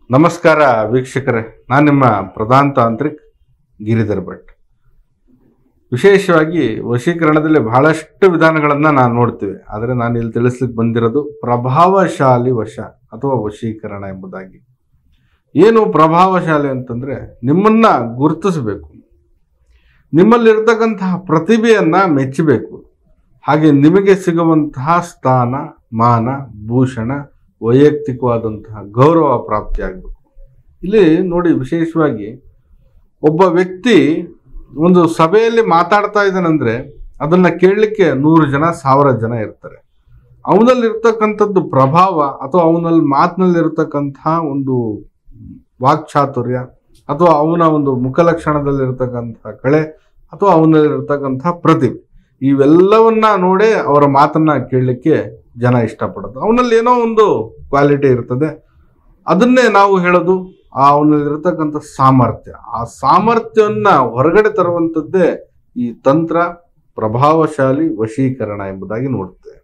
ನಮಸ್ಕಾರ ವೀಕ್ಷಕರೇ ನಾನು ನಿಮ್ಮ ಪ್ರಧಾನ ತಾಂತ್ರಿಕ್ ಗಿರಿಧರ್ ಭಟ್ ವಿಶೇಷವಾಗಿ ವಶೀಕರಣದಲ್ಲಿ ಬಹಳಷ್ಟು ವಿಧಾನಗಳನ್ನು ನಾವು ನೋಡ್ತೀವಿ ಆದರೆ ನಾನು ಇಲ್ಲಿ ತಿಳಿಸ್ಲಿಕ್ಕೆ ಬಂದಿರೋದು ಪ್ರಭಾವಶಾಲಿ ವಶ ಅಥವಾ ವಶೀಕರಣ ಎಂಬುದಾಗಿ ಏನು ಪ್ರಭಾವಶಾಲಿ ಅಂತಂದ್ರೆ ನಿಮ್ಮನ್ನ ಗುರುತಿಸಬೇಕು ನಿಮ್ಮಲ್ಲಿರ್ತಕ್ಕಂತಹ ಪ್ರತಿಭೆಯನ್ನ ಮೆಚ್ಚಬೇಕು ಹಾಗೆ ನಿಮಗೆ ಸಿಗುವಂತಹ ಸ್ಥಾನ ಮಾನ ಭೂಷಣ ವೈಯಕ್ತಿಕವಾದಂತಹ ಗೌರವ ಪ್ರಾಪ್ತಿಯಾಗಬೇಕು ಇಲ್ಲಿ ನೋಡಿ ವಿಶೇಷವಾಗಿ ಒಬ್ಬ ವ್ಯಕ್ತಿ ಒಂದು ಸಭೆಯಲ್ಲಿ ಮಾತಾಡ್ತಾ ಇದ್ದಾನಂದ್ರೆ ಅದನ್ನ ಕೇಳಲಿಕ್ಕೆ ನೂರು ಜನ ಸಾವಿರ ಜನ ಇರ್ತಾರೆ ಅವನಲ್ಲಿರ್ತಕ್ಕಂಥದ್ದು ಪ್ರಭಾವ ಅಥವಾ ಅವನಲ್ಲಿ ಮಾತಿನಲ್ಲಿರ್ತಕ್ಕಂತಹ ಒಂದು ವಾಕ್ಚಾತುರ್ಯ ಅಥವಾ ಅವನ ಒಂದು ಮುಖಲಕ್ಷಣದಲ್ಲಿರ್ತಕ್ಕಂತಹ ಕಳೆ ಅಥವಾ ಅವನಲ್ಲಿರ್ತಕ್ಕಂತಹ ಪ್ರತಿಭೆ ಇವೆಲ್ಲವನ್ನ ನೋಡೇ ಅವರ ಮಾತನ್ನ ಕೇಳಲಿಕ್ಕೆ ಜನ ಇಷ್ಟಪಡೋದು ಅವನಲ್ಲಿ ಏನೋ ಒಂದು ಕ್ವಾಲಿಟಿ ಇರ್ತದೆ ಅದನ್ನೇ ನಾವು ಹೇಳೋದು ಆ ಅವನಲ್ಲಿರ್ತಕ್ಕಂಥ ಸಾಮರ್ಥ್ಯ ಆ ಸಾಮರ್ಥ್ಯವನ್ನ ಹೊರಗಡೆ ತರುವಂಥದ್ದೇ ಈ ತಂತ್ರ ಪ್ರಭಾವಶಾಲಿ ವಶೀಕರಣ ಎಂಬುದಾಗಿ ನೋಡುತ್ತೇವೆ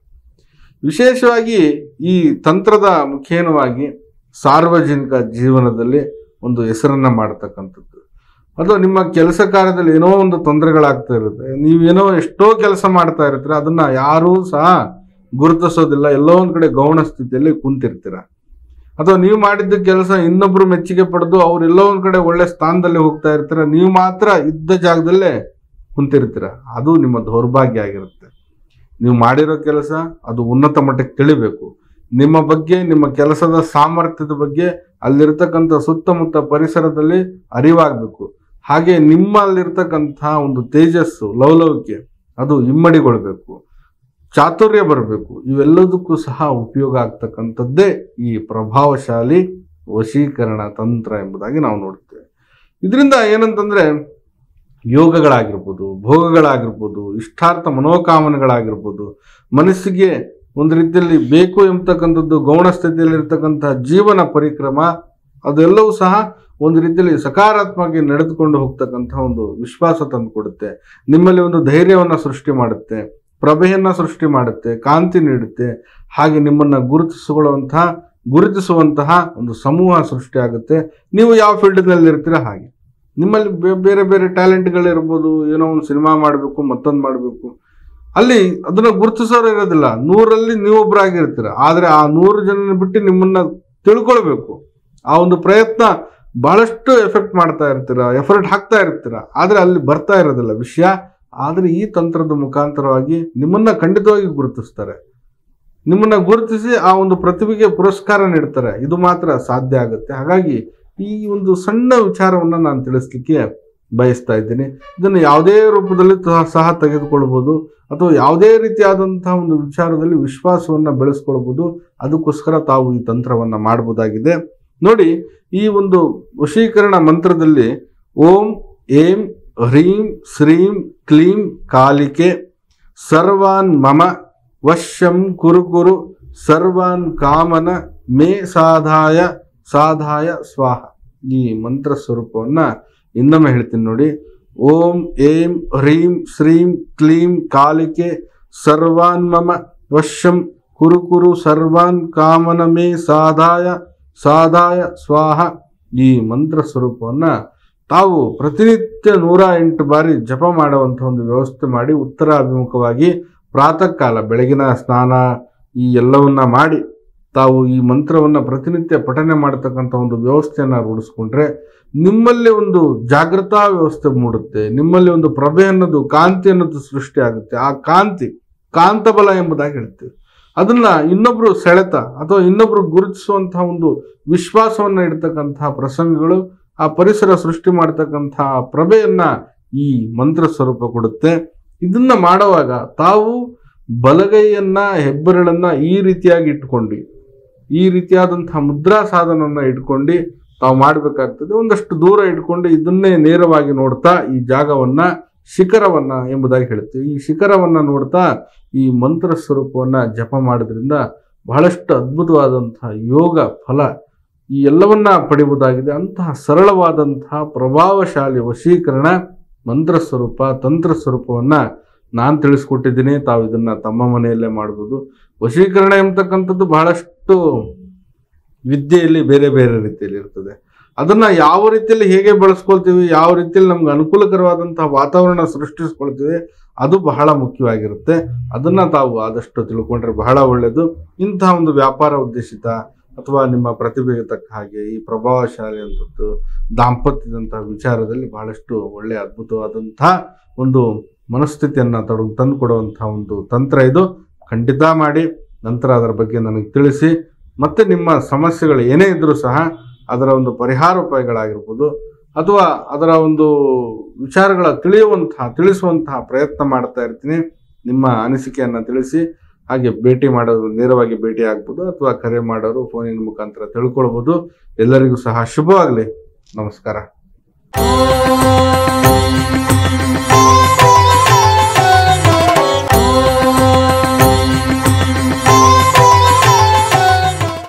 ವಿಶೇಷವಾಗಿ ಈ ತಂತ್ರದ ಮುಖೇನವಾಗಿ ಸಾರ್ವಜನಿಕ ಜೀವನದಲ್ಲಿ ಒಂದು ಹೆಸರನ್ನ ಮಾಡತಕ್ಕಂಥದ್ದು ಅಥವಾ ನಿಮ್ಮ ಕೆಲಸ ಕಾರ್ಯದಲ್ಲಿ ಏನೋ ಒಂದು ತೊಂದರೆಗಳಾಗ್ತಾ ಇರುತ್ತೆ ನೀವೇನೋ ಎಷ್ಟೋ ಕೆಲಸ ಮಾಡ್ತಾ ಇರ್ತೀರ ಅದನ್ನ ಯಾರೂ ಸಹ ಗುರುತಿಸೋದಿಲ್ಲ ಎಲ್ಲೋ ಒಂದ್ ಕಡೆ ಗೌಣ ಸ್ಥಿತಿಯಲ್ಲಿ ಕುಂತಿರ್ತೀರ ಅಥವಾ ನೀವು ಮಾಡಿದ್ದ ಕೆಲಸ ಇನ್ನೊಬ್ರು ಮೆಚ್ಚುಗೆ ಪಡೆದು ಅವ್ರು ಎಲ್ಲೋ ಒಂದ್ ಕಡೆ ಒಳ್ಳೆ ಸ್ಥಾನದಲ್ಲಿ ಹೋಗ್ತಾ ಇರ್ತೀರ ನೀವು ಮಾತ್ರ ಇದ್ದ ಜಾಗದಲ್ಲೇ ಕುಂತಿರ್ತೀರ ಅದು ನಿಮ್ಮ ದೌರ್ಭಾಗ್ಯ ಆಗಿರುತ್ತೆ ನೀವು ಮಾಡಿರೋ ಕೆಲಸ ಅದು ಉನ್ನತ ಮಟ್ಟಕ್ಕೆ ತಿಳಿಬೇಕು ನಿಮ್ಮ ಬಗ್ಗೆ ನಿಮ್ಮ ಕೆಲಸದ ಸಾಮರ್ಥ್ಯದ ಬಗ್ಗೆ ಅಲ್ಲಿರ್ತಕ್ಕಂಥ ಸುತ್ತಮುತ್ತ ಪರಿಸರದಲ್ಲಿ ಅರಿವಾಗಬೇಕು ಹಾಗೆ ನಿಮ್ಮಲ್ಲಿರ್ತಕ್ಕಂಥ ಒಂದು ತೇಜಸ್ಸು ಲವಲವಿಕೆ ಅದು ಇಮ್ಮಡಿಗೊಳ್ಬೇಕು ಚಾತುರ್ಯ ಬರಬೇಕು ಇವೆಲ್ಲದಕ್ಕೂ ಸಹ ಉಪಯೋಗ ಆಗ್ತಕ್ಕಂಥದ್ದೇ ಈ ಪ್ರಭಾವಶಾಲಿ ವಶೀಕರಣ ತಂತ್ರ ಎಂಬುದಾಗಿ ನಾವು ನೋಡ್ತೇವೆ ಇದರಿಂದ ಏನಂತಂದ್ರೆ ಯೋಗಗಳಾಗಿರ್ಬೋದು ಭೋಗಗಳಾಗಿರ್ಬೋದು ಇಷ್ಟಾರ್ಥ ಮನೋಕಾಮನೆಗಳಾಗಿರ್ಬೋದು ಮನಸ್ಸಿಗೆ ಒಂದು ರೀತಿಯಲ್ಲಿ ಬೇಕು ಎಂಬತಕ್ಕಂಥದ್ದು ಗೌಣ ಸ್ಥಿತಿಯಲ್ಲಿರ್ತಕ್ಕಂಥ ಜೀವನ ಪರಿಕ್ರಮ ಅದೆಲ್ಲವೂ ಸಹ ಒಂದು ರೀತಿಯಲ್ಲಿ ಸಕಾರಾತ್ಮಕವಾಗಿ ನಡೆದುಕೊಂಡು ಹೋಗ್ತಕ್ಕಂಥ ಒಂದು ವಿಶ್ವಾಸ ತಂದುಕೊಡುತ್ತೆ ನಿಮ್ಮಲ್ಲಿ ಒಂದು ಧೈರ್ಯವನ್ನು ಸೃಷ್ಟಿ ಮಾಡುತ್ತೆ ಪ್ರಭೆಯನ್ನ ಸೃಷ್ಟಿ ಮಾಡುತ್ತೆ ಕಾಂತಿ ನೀಡುತ್ತೆ ಹಾಗೆ ನಿಮ್ಮನ್ನ ಗುರುತಿಸಿಕೊಳ್ಳುವಂತಹ ಗುರುತಿಸುವಂತಹ ಒಂದು ಸಮೂಹ ಸೃಷ್ಟಿ ಆಗುತ್ತೆ ನೀವು ಯಾವ ಫೀಲ್ಡ್ನಲ್ಲಿ ಇರ್ತೀರ ಹಾಗೆ ನಿಮ್ಮಲ್ಲಿ ಬೇ- ಬೇರೆ ಬೇರೆ ಟ್ಯಾಲೆಂಟ್ಗಳಿರ್ಬೋದು ಏನೋ ಒಂದು ಸಿನಿಮಾ ಮಾಡಬೇಕು ಮತ್ತೊಂದು ಮಾಡಬೇಕು ಅಲ್ಲಿ ಅದನ್ನ ಗುರುತಿಸೋರು ಇರೋದಿಲ್ಲ ನೂರಲ್ಲಿ ನೀವೊಬ್ಬರಾಗಿರ್ತೀರ ಆದ್ರೆ ಆ ನೂರು ಜನ ಬಿಟ್ಟು ನಿಮ್ಮನ್ನ ತಿಳ್ಕೊಳ್ಬೇಕು ಆ ಒಂದು ಪ್ರಯತ್ನ ಬಹಳಷ್ಟು ಎಫೆಕ್ಟ್ ಮಾಡ್ತಾ ಇರ್ತೀರ ಎಫರ್ಟ್ ಹಾಕ್ತಾ ಇರ್ತೀರ ಆದ್ರೆ ಅಲ್ಲಿ ಬರ್ತಾ ಇರೋದಿಲ್ಲ ವಿಷಯ ಆದ್ರೆ ಈ ತಂತ್ರದ ಮುಖಾಂತರವಾಗಿ ನಿಮ್ಮನ್ನ ಖಂಡಿತವಾಗಿ ಗುರುತಿಸ್ತಾರೆ ನಿಮ್ಮನ್ನ ಗುರುತಿಸಿ ಆ ಒಂದು ಪ್ರತಿಭೆಗೆ ಪುರಸ್ಕಾರ ನೀಡ್ತಾರೆ ಇದು ಮಾತ್ರ ಸಾಧ್ಯ ಆಗುತ್ತೆ ಹಾಗಾಗಿ ಈ ಒಂದು ಸಣ್ಣ ವಿಚಾರವನ್ನ ನಾನು ತಿಳಿಸ್ಲಿಕ್ಕೆ ಬಯಸ್ತಾ ಇದ್ದೀನಿ ಇದನ್ನು ಯಾವುದೇ ರೂಪದಲ್ಲಿ ತ- ಸಹ ತೆಗೆದುಕೊಳ್ಬೋದು ಅಥವಾ ಯಾವುದೇ ರೀತಿಯಾದಂತಹ ಒಂದು ವಿಚಾರದಲ್ಲಿ ವಿಶ್ವಾಸವನ್ನ ಬೆಳೆಸ್ಕೊಳ್ಬೋದು ಅದಕ್ಕೋಸ್ಕರ ತಾವು ಈ ತಂತ್ರವನ್ನ ಮಾಡಬಹುದಾಗಿದೆ ನೋಡಿ ಈ ಒಂದು ವಶೀಕರಣ ಮಂತ್ರದಲ್ಲಿ ಓಂ ಏಂ ಹ್ರೀಂ ಶ್ರೀಂ ಕ್ಲೀಂ ಕಾಲಿಕೆ ಸರ್ವಾನ್ ಮಮ ವಶ್ಯಂ ಕುರು ಕುರು ಸರ್ವಾನ್ ಕಾಮನ ಮೇ ಸಾಧಾಯ ಸಾಧಾಯ ಸ್ವಾಹ ಈ ಮಂತ್ರ ಸ್ವರೂಪವನ್ನ ಇನ್ನೊಮ್ಮೆ ಹೇಳ್ತೀನಿ ನೋಡಿ ಓಂ ಏಂ ಹ್ರೀಂ ಶ್ರೀಂ ಕ್ಲೀಂ ಕಾಲಿಕೆ ಸರ್ವಾನ್ ಮಮ ವಶ್ಯಂ ಕುರು ಕುರು ಸರ್ವಾನ್ ಕಾಮನ ಮೇ ಸಾಧಾಯ ಸಾಧಾಯ ಸ್ವಾಹ ಈ ಮಂತ್ರ ಸ್ವರೂಪವನ್ನ ತಾವು ಪ್ರತಿನಿತ್ಯ ನೂರ ಎಂಟು ಬಾರಿ ಜಪ ಮಾಡುವಂಥ ಒಂದು ವ್ಯವಸ್ಥೆ ಮಾಡಿ ಉತ್ತರ ಅಭಿಮುಖವಾಗಿ ಪ್ರಾತಃ ಕಾಲ ಬೆಳಗಿನ ಸ್ನಾನ ಈ ಎಲ್ಲವನ್ನ ಮಾಡಿ ತಾವು ಈ ಮಂತ್ರವನ್ನ ಪ್ರತಿನಿತ್ಯ ಪಠನೆ ಮಾಡತಕ್ಕಂಥ ಒಂದು ವ್ಯವಸ್ಥೆಯನ್ನ ರೂಢಿಸ್ಕೊಂಡ್ರೆ ನಿಮ್ಮಲ್ಲಿ ಒಂದು ಜಾಗೃತಾ ವ್ಯವಸ್ಥೆ ಮೂಡುತ್ತೆ ನಿಮ್ಮಲ್ಲಿ ಒಂದು ಪ್ರಭೆ ಅನ್ನೋದು ಕಾಂತಿ ಅನ್ನೋದು ಸೃಷ್ಟಿ ಆಗುತ್ತೆ ಆ ಕಾಂತಿ ಕಾಂತಬಲ ಎಂಬುದಾಗಿ ಹೇಳ್ತೀವಿ ಅದನ್ನ ಇನ್ನೊಬ್ರು ಸೆಳೆತ ಅಥವಾ ಇನ್ನೊಬ್ರು ಗುರುತಿಸುವಂತಹ ಒಂದು ವಿಶ್ವಾಸವನ್ನ ಇಡ್ತಕ್ಕಂತಹ ಪ್ರಸಂಗಗಳು ಆ ಪರಿಸರ ಸೃಷ್ಟಿ ಮಾಡತಕ್ಕಂತಹ ಪ್ರಭೆಯನ್ನ ಈ ಮಂತ್ರ ಸ್ವರೂಪ ಕೊಡುತ್ತೆ ಇದನ್ನ ಮಾಡುವಾಗ ತಾವು ಬಲಗೈಯನ್ನ ಹೆಬ್ಬೆರಳನ್ನ ಈ ರೀತಿಯಾಗಿ ಇಟ್ಕೊಂಡು ಈ ರೀತಿಯಾದಂತಹ ಮುದ್ರಾ ಸಾಧನವನ್ನ ಇಟ್ಕೊಂಡು ತಾವು ಮಾಡಬೇಕಾಗ್ತದೆ ಒಂದಷ್ಟು ದೂರ ಇಟ್ಕೊಂಡು ಇದನ್ನೇ ನೇರವಾಗಿ ನೋಡ್ತಾ ಈ ಜಾಗವನ್ನ ಶಿಖರವನ್ನ ಎಂಬುದಾಗಿ ಹೇಳ್ತೀವಿ ಈ ಶಿಖರವನ್ನ ನೋಡ್ತಾ ಈ ಮಂತ್ರ ಸ್ವರೂಪವನ್ನ ಜಪ ಮಾಡೋದ್ರಿಂದ ಬಹಳಷ್ಟು ಅದ್ಭುತವಾದಂತಹ ಯೋಗ ಫಲ ಈ ಎಲ್ಲವನ್ನ ಪಡೆಯುವುದಾಗಿದೆ ಅಂತಹ ಸರಳವಾದಂತಹ ಪ್ರಭಾವಶಾಲಿ ವಶೀಕರಣ ಮಂತ್ರ ಸ್ವರೂಪ ತಂತ್ರ ಸ್ವರೂಪವನ್ನ ನಾನು ತಿಳಿಸ್ಕೊಟ್ಟಿದ್ದೀನಿ ತಾವು ಇದನ್ನ ತಮ್ಮ ಮನೆಯಲ್ಲೇ ಮಾಡ್ಬೋದು ವಶೀಕರಣ ಎಂಬತಕ್ಕಂಥದ್ದು ಬಹಳಷ್ಟು ವಿದ್ಯೆಯಲ್ಲಿ ಬೇರೆ ಬೇರೆ ರೀತಿಯಲ್ಲಿ ಇರ್ತದೆ ಅದನ್ನ ಯಾವ ರೀತಿಯಲ್ಲಿ ಹೇಗೆ ಬಳಸ್ಕೊಳ್ತೀವಿ ಯಾವ ರೀತಿಯಲ್ಲಿ ನಮ್ಗೆ ಅನುಕೂಲಕರವಾದಂತಹ ವಾತಾವರಣ ಸೃಷ್ಟಿಸ್ಕೊಳ್ತೀವಿ ಅದು ಬಹಳ ಮುಖ್ಯವಾಗಿರುತ್ತೆ ಅದನ್ನ ತಾವು ಆದಷ್ಟು ತಿಳ್ಕೊಂಡ್ರೆ ಬಹಳ ಒಳ್ಳೆಯದು ಇಂತಹ ಒಂದು ವ್ಯಾಪಾರ ಉದ್ದೇಶಿತ ಅಥವಾ ನಿಮ್ಮ ಪ್ರತಿಭೆಗೆ ತಕ್ಕ ಹಾಗೆ ಈ ಪ್ರಭಾವಶಾಲಿ ಅಂತದ್ದು ದಾಂಪತ್ಯದಂತಹ ವಿಚಾರದಲ್ಲಿ ಬಹಳಷ್ಟು ಒಳ್ಳೆಯ ಅದ್ಭುತವಾದಂತಹ ಒಂದು ಮನಸ್ಥಿತಿಯನ್ನ ತಡು ತಂದು ಕೊಡುವಂತಹ ಒಂದು ತಂತ್ರ ಇದು ಖಂಡಿತ ಮಾಡಿ ನಂತರ ಅದರ ಬಗ್ಗೆ ನನಗೆ ತಿಳಿಸಿ ಮತ್ತೆ ನಿಮ್ಮ ಸಮಸ್ಯೆಗಳು ಏನೇ ಇದ್ರೂ ಸಹ ಅದರ ಒಂದು ಪರಿಹಾರ ಉಪಾಯಗಳಾಗಿರ್ಬೋದು ಅಥವಾ ಅದರ ಒಂದು ವಿಚಾರಗಳ ತಿಳಿಯುವಂತಹ ತಿಳಿಸುವಂತಹ ಪ್ರಯತ್ನ ಮಾಡ್ತಾ ಇರ್ತೀನಿ ನಿಮ್ಮ ಅನಿಸಿಕೆಯನ್ನ ತಿಳಿಸಿ ಹಾಗೆ ಭೇಟಿ ಮಾಡೋದು ನೇರವಾಗಿ ಭೇಟಿ ಆಗ್ಬೋದು ಅಥವಾ ಕರೆ ಮಾಡೋರು ಫೋನಿನ ಮುಖಾಂತರ ತಿಳ್ಕೊಳ್ಬೋದು ಎಲ್ಲರಿಗೂ ಸಹ ಶುಭವಾಗಲಿ ನಮಸ್ಕಾರ ಓಂ